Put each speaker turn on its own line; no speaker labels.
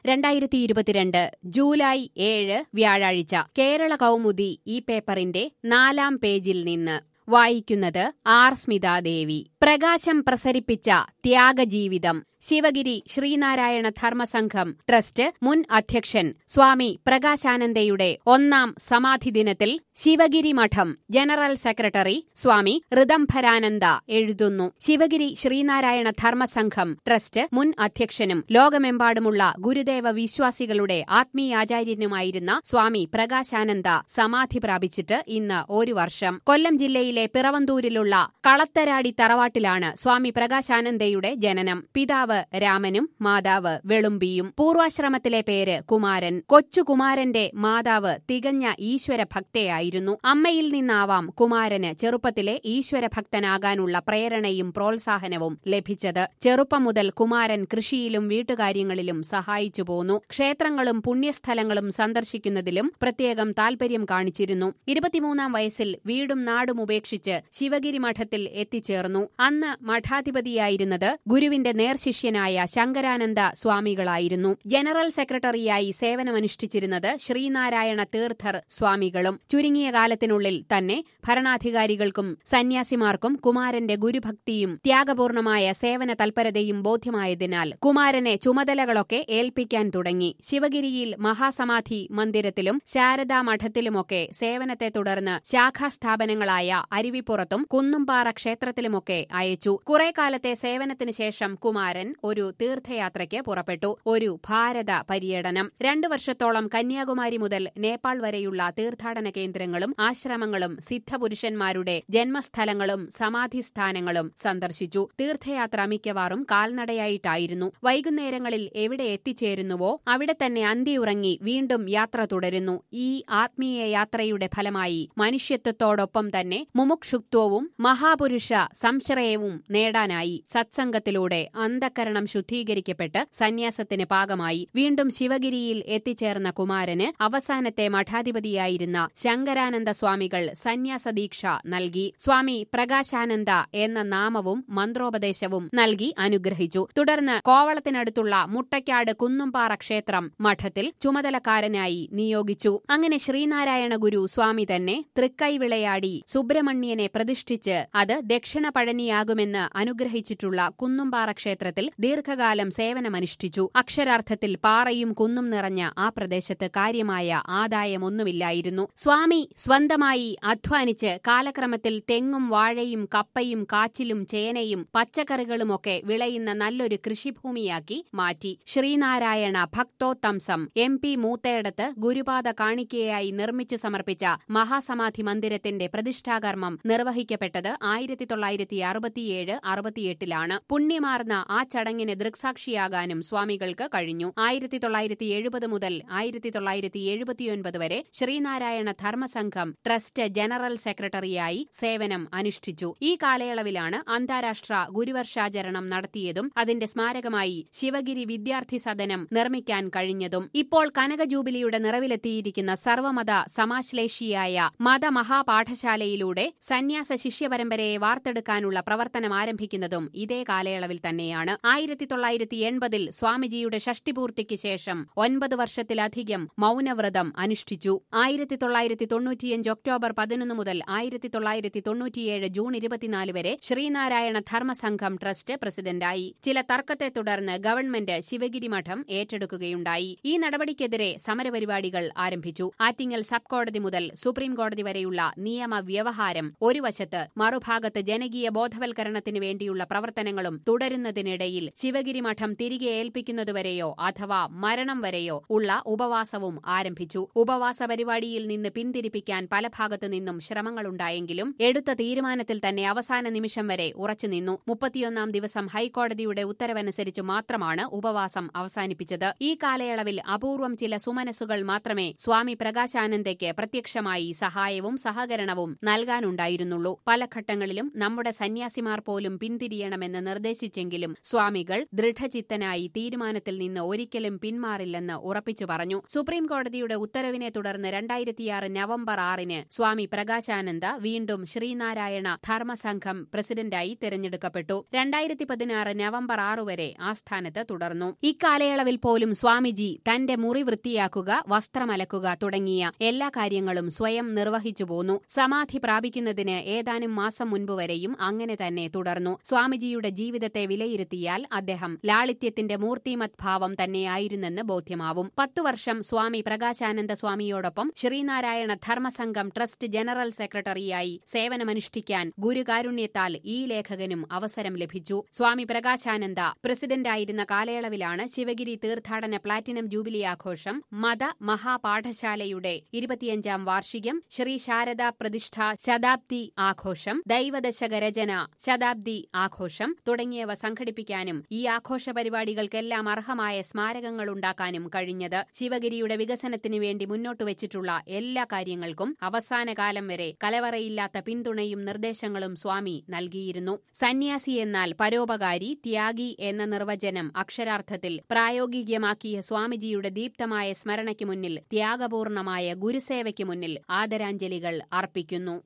രണ്ടായിരത്തി ഇരുപത്തിരണ്ട് ജൂലൈ ഏഴ് വ്യാഴാഴ്ച കേരള കൗമുദി ഈ പേപ്പറിന്റെ നാലാം പേജിൽ നിന്ന് വായിക്കുന്നത് ആർ സ്മിതാദേവി പ്രകാശം പ്രസരിപ്പിച്ച ത്യാഗജീവിതം ശിവഗിരി ശ്രീനാരായണ ധർമ്മസംഘം ട്രസ്റ്റ് മുൻ അധ്യക്ഷൻ സ്വാമി പ്രകാശാനന്ദയുടെ ഒന്നാം സമാധി ദിനത്തിൽ ശിവഗിരി മഠം ജനറൽ സെക്രട്ടറി സ്വാമി ഋദംഭരാനന്ദ എഴുതുന്നു ശിവഗിരി ശ്രീനാരായണ ധർമ്മസംഘം ട്രസ്റ്റ് മുൻ അധ്യക്ഷനും ലോകമെമ്പാടുമുള്ള ഗുരുദേവ വിശ്വാസികളുടെ ആത്മീയാചാര്യനുമായിരുന്ന സ്വാമി പ്രകാശാനന്ദ സമാധി പ്രാപിച്ചിട്ട് ഇന്ന് ഒരു വർഷം കൊല്ലം ജില്ലയിലെ പിറവന്തൂരിലുള്ള കളത്തരാടി തറവാട്ടിലാണ് സ്വാമി പ്രകാശാനന്ദയുടെ ജനനം പിതാവ് രാമനും മാതാവ് വെളുമ്പിയും പൂർവാശ്രമത്തിലെ പേര് കുമാരൻ കൊച്ചു കുമാരന്റെ മാതാവ് തികഞ്ഞ ഈശ്വര ഭക്തയായിരുന്നു അമ്മയിൽ നിന്നാവാം കുമാരന് ചെറുപ്പത്തിലെ ഈശ്വര ഭക്തനാകാനുള്ള പ്രേരണയും പ്രോത്സാഹനവും ലഭിച്ചത് ചെറുപ്പം മുതൽ കുമാരൻ കൃഷിയിലും വീട്ടുകാര്യങ്ങളിലും സഹായിച്ചു പോന്നു ക്ഷേത്രങ്ങളും പുണ്യസ്ഥലങ്ങളും സന്ദർശിക്കുന്നതിലും പ്രത്യേകം താൽപര്യം കാണിച്ചിരുന്നു ഇരുപത്തിമൂന്നാം വയസ്സിൽ വീടും നാടും ഉപേക്ഷിച്ച് ശിവഗിരി മഠത്തിൽ എത്തിച്ചേർന്നു അന്ന് മഠാധിപതിയായിരുന്നത് ഗുരുവിന്റെ നേർശിഷ്യനായ ശങ്കരാനന്ദ സ്വാമികളായിരുന്നു ജനറൽ സെക്രട്ടറിയായി സേവനമനുഷ്ഠിച്ചിരുന്നത് ശ്രീനാരായണ തീർത്ഥർ സ്വാമികളും ചുരുങ്ങിയ കാലത്തിനുള്ളിൽ തന്നെ ഭരണാധികാരികൾക്കും സന്യാസിമാർക്കും കുമാരന്റെ ഗുരുഭക്തിയും ത്യാഗപൂർണമായ സേവന തൽപരതയും ബോധ്യമായതിനാൽ കുമാരനെ ചുമതലകളൊക്കെ ഏൽപ്പിക്കാൻ തുടങ്ങി ശിവഗിരിയിൽ മഹാസമാധി മന്ദിരത്തിലും ശാരദാ മഠത്തിലുമൊക്കെ സേവനത്തെ തുടർന്ന് ശാഖാസ്ഥാപനങ്ങളായ അരുവിപ്പുറത്തും കുന്നുംപാറ ക്ഷേത്രത്തിലുമൊക്കെ അയച്ചു കുറെ കാലത്തെ സേവനത്തിന് ശേഷം കുമാരൻ ഒരു തീർത്ഥയാത്രയ്ക്ക് പുറപ്പെട്ടു ഒരു ഭാരത പര്യടനം രണ്ടു വർഷത്തോളം കന്യാകുമാരി മുതൽ നേപ്പാൾ വരെയുള്ള തീർത്ഥാടന കേന്ദ്രങ്ങളും ആശ്രമങ്ങളും സിദ്ധപുരുഷന്മാരുടെ ജന്മസ്ഥലങ്ങളും സമാധിസ്ഥാനങ്ങളും സന്ദർശിച്ചു തീർത്ഥയാത്ര മിക്കവാറും കാൽനടയായിട്ടായിരുന്നു വൈകുന്നേരങ്ങളിൽ എവിടെ എത്തിച്ചേരുന്നുവോ അവിടെ തന്നെ അന്തിയുറങ്ങി വീണ്ടും യാത്ര തുടരുന്നു ഈ ആത്മീയ യാത്രയുടെ ഫലമായി മനുഷ്യത്വത്തോടൊപ്പം തന്നെ മുമുക്ഷുത്വവും മഹാപുരുഷ സംശ്രയവും നേടാനായി സത്സംഗത്തിലൂടെ അന്ധകരണം ശുദ്ധീകരിക്കപ്പെട്ട് സന്യാസത്തിന് പാകമായി വീണ്ടും ശിവഗിരിയിൽ എത്തിച്ചേർന്ന കുമാരന് അവസാനത്തെ മഠാധിപതിയായിരുന്ന ശങ്കരാനന്ദ സ്വാമികൾ സന്യാസ ദീക്ഷ നൽകി സ്വാമി പ്രകാശാനന്ദ എന്ന നാമവും മന്ത്രോപദേശവും നൽകി അനുഗ്രഹിച്ചു തുടർന്ന് കോവളത്തിനടുത്തുള്ള മുട്ടയ്ക്കാട് കുന്നുംപാറ ക്ഷേത്രം മഠത്തിൽ ചുമതലക്കാരനായി നിയോഗിച്ചു അങ്ങനെ ശ്രീനാരായണ ഗുരു സ്വാമി തന്നെ തൃക്കൈ വിളയാടി സുബ്രഹ്മണ്യനെ പ്രതിഷ്ഠിച്ച് അത് ദക്ഷിണ പഴനിയാകുമെന്ന് അനുഗ്രഹിച്ചിട്ടുള്ള കുന്നുംപാറ ക്ഷേത്രത്തിൽ ദീർഘകാലം സേവനമനുഷ്ഠിച്ചു അക്ഷരാർത്ഥത്തിൽ പാറയും കുന്നും നിറഞ്ഞ ആ പ്രദേശത്ത് കാര്യമായ ആദായമൊന്നുമില്ലായിരുന്നു സ്വാമി സ്വന്തമായി അധ്വാനിച്ച് കാലക്രമത്തിൽ തെങ്ങും വാഴയും കപ്പയും കാച്ചിലും ചേനയും പച്ചക്കറികളുമൊക്കെ വിളയുന്ന നല്ലൊരു കൃഷിഭൂമിയാക്കി മാറ്റി ശ്രീനാരായണ ഭക്തോത്തംസം എം പി മൂത്തയിടത്ത് ഗുരുപാദ കാണിക്കയായി നിർമ്മിച്ചു സമർപ്പിച്ച മഹാസമാധി മന്ദിരത്തിന്റെ പ്രതിഷ്ഠാകർമ്മം നിർവഹിക്കപ്പെട്ടത് ആയിരത്തി തൊള്ളായിരത്തി അറുപത്തിയേഴ് അറുപത്തിയെട്ടിലാണ് പുണ്യമാർന്ന ആ ചടങ്ങിന് ദൃക്സാക്ഷിയാകാനും സ്വാമികൾക്ക് കഴിഞ്ഞു ആയിരത്തി തൊള്ളായിരത്തി എഴുപത് മുതൽ ആയിരത്തി തൊള്ളായിരത്തി എഴുപത്തിയൊൻപത് വരെ ശ്രീനാരായണ ധർമ്മസംഘം ട്രസ്റ്റ് ജനറൽ സെക്രട്ടറിയായി സേവനം അനുഷ്ഠിച്ചു ഈ കാലയളവിലാണ് അന്താരാഷ്ട്ര ഗുരുവർഷാചരണം നടത്തിയതും അതിന്റെ സ്മാരകമായി ശിവഗിരി വിദ്യാർത്ഥി സദനം നിർമ്മിക്കാൻ കഴിഞ്ഞതും ഇപ്പോൾ കനക ജൂബിലിയുടെ നിറവിലെത്തിയിരിക്കുന്ന സർവമത സമാശ്ലേഷിയായ മതമഹാപാഠശാലയിലൂടെ സന്യാസ ശിഷ്യപരമ്പരയെ വാർത്തെടുക്കാനുള്ള പ്രവർത്തനം ആരംഭിക്കുന്നതും ഇതേ കാലയളവിൽ തന്നെയാണ് ആയിരത്തി തൊള്ളായിരത്തി എൺപതിൽ സ്വാമിജിയുടെ ഷഷ്ടിപൂർത്തിക്ക് ശേഷം ഒൻപത് വർഷത്തിലധികം മൗനവ്രതം അനുഷ്ഠിച്ചു ആയിരത്തി തൊള്ളായിരത്തി തൊണ്ണൂറ്റിയഞ്ച് ഒക്ടോബർ പതിനൊന്ന് മുതൽ ആയിരത്തി തൊള്ളായിരത്തി തൊണ്ണൂറ്റിയേഴ് ജൂൺ ഇരുപത്തിനാല് വരെ ശ്രീനാരായണ ധർമ്മസംഘം ട്രസ്റ്റ് പ്രസിഡന്റായി ചില തർക്കത്തെ തുടർന്ന് ഗവൺമെന്റ് ശിവഗിരി മഠം ഏറ്റെടുക്കുകയുണ്ടായി ഈ നടപടിക്കെതിരെ സമരപരിപാടികൾ ആരംഭിച്ചു ആറ്റിങ്ങൽ സബ് കോടതി മുതൽ സുപ്രീം കോടതി വരെയുള്ള നിയമ വ്യവഹാരം ഒരു വശത്ത് മറുഭാഗത്ത് ജനകീയ ബോധവൽക്കരണത്തിന് വേണ്ടിയുള്ള പ്രവർത്തനങ്ങളും തുടരുന്നതിനിടയിൽ ശിവഗിരി മഠം തിരികെ ഏൽപ്പിക്കുന്നതുവരെയോ അഥവാ മരണം വരെയോ ഉള്ള ഉപവാസവും ആരംഭിച്ചു ഉപവാസ പരിപാടിയിൽ നിന്ന് പിന്തിരിപ്പിക്കാൻ പല ഭാഗത്തു നിന്നും ശ്രമങ്ങളുണ്ടായെങ്കിലും എടുത്ത തീരുമാനത്തിൽ തന്നെ അവസാന നിമിഷം വരെ ഉറച്ചുനിന്നു മുപ്പത്തിയൊന്നാം ദിവസം ഹൈക്കോടതിയുടെ ഉത്തരവനുസരിച്ച് മാത്രമാണ് ഉപവാസം അവസാനിപ്പിച്ചത് ഈ കാലയളവിൽ അപൂർവം ചില സുമനസ്സുകൾ മാത്രമേ സ്വാമി പ്രകാശാനന്ദയ്ക്ക് പ്രത്യക്ഷമായി സഹായവും സഹകരണവും നൽകാനുണ്ടായിരുന്നുള്ളൂ പല ഘട്ടങ്ങളിലും നമ്മുടെ സന്യാസ സന്യാസിമാർ പോലും പിന്തിരിയണമെന്ന് നിർദ്ദേശിച്ചെങ്കിലും സ്വാമികൾ ദൃഢചിത്തനായി തീരുമാനത്തിൽ നിന്ന് ഒരിക്കലും പിന്മാറില്ലെന്ന് ഉറപ്പിച്ചു പറഞ്ഞു സുപ്രീം കോടതിയുടെ ഉത്തരവിനെ തുടർന്ന് രണ്ടായിരത്തിയാറ് നവംബർ ആറിന് സ്വാമി പ്രകാശാനന്ദ വീണ്ടും ശ്രീനാരായണ ധർമ്മസംഘം പ്രസിഡന്റായി തെരഞ്ഞെടുക്കപ്പെട്ടു രണ്ടായിരത്തി പതിനാറ് നവംബർ ആറ് വരെ ആ സ്ഥാനത്ത് തുടർന്നു ഇക്കാലയളവിൽ പോലും സ്വാമിജി തന്റെ മുറി വൃത്തിയാക്കുക വസ്ത്രമലക്കുക തുടങ്ങിയ എല്ലാ കാര്യങ്ങളും സ്വയം നിർവഹിച്ചു പോന്നു സമാധി പ്രാപിക്കുന്നതിന് ഏതാനും മാസം മുൻപ് വരെയും അങ്ങനെ തന്നെ തുടർന്നു സ്വാമിജിയുടെ ജീവിതത്തെ വിലയിരുത്തിയാൽ അദ്ദേഹം ലാളിത്യത്തിന്റെ മൂർത്തിമത് ഭാവം തന്നെയായിരുന്നെന്ന് ബോധ്യമാവും പത്തു വർഷം സ്വാമി പ്രകാശാനന്ദ സ്വാമിയോടൊപ്പം ശ്രീനാരായണ ധർമ്മസംഘം ട്രസ്റ്റ് ജനറൽ സെക്രട്ടറിയായി സേവനമനുഷ്ഠിക്കാൻ ഗുരുകാരുണ്യത്താൽ ഈ ലേഖകനും അവസരം ലഭിച്ചു സ്വാമി പ്രകാശാനന്ദ പ്രസിഡന്റായിരുന്ന കാലയളവിലാണ് ശിവഗിരി തീർത്ഥാടന പ്ലാറ്റിനം ജൂബിലി ആഘോഷം മത മഹാപാഠശാലയുടെ ഇരുപത്തിയഞ്ചാം വാർഷികം ശ്രീ ശാരദാ പ്രതിഷ്ഠ ശതാബ്ദി ആഘോഷം ദൈവദശക രചന ശതാബ്ദി ആഘോഷം തുടങ്ങിയവ സംഘടിപ്പിക്കാനും ഈ ആഘോഷ പരിപാടികൾക്കെല്ലാം അർഹമായ സ്മാരകങ്ങൾ ഉണ്ടാക്കാനും കഴിഞ്ഞത് ശിവഗിരിയുടെ വികസനത്തിനു വേണ്ടി മുന്നോട്ട് വെച്ചിട്ടുള്ള എല്ലാ കാര്യങ്ങൾക്കും അവസാന കാലം വരെ കലവറയില്ലാത്ത പിന്തുണയും നിർദ്ദേശങ്ങളും സ്വാമി നൽകിയിരുന്നു സന്യാസി എന്നാൽ പരോപകാരി ത്യാഗി എന്ന നിർവചനം അക്ഷരാർത്ഥത്തിൽ പ്രായോഗികമാക്കിയ സ്വാമിജിയുടെ ദീപ്തമായ സ്മരണയ്ക്ക് മുന്നിൽ ത്യാഗപൂർണമായ ഗുരുസേവയ്ക്ക് മുന്നിൽ ആദരാഞ്ജലികൾ അർപ്പിക്കുന്നു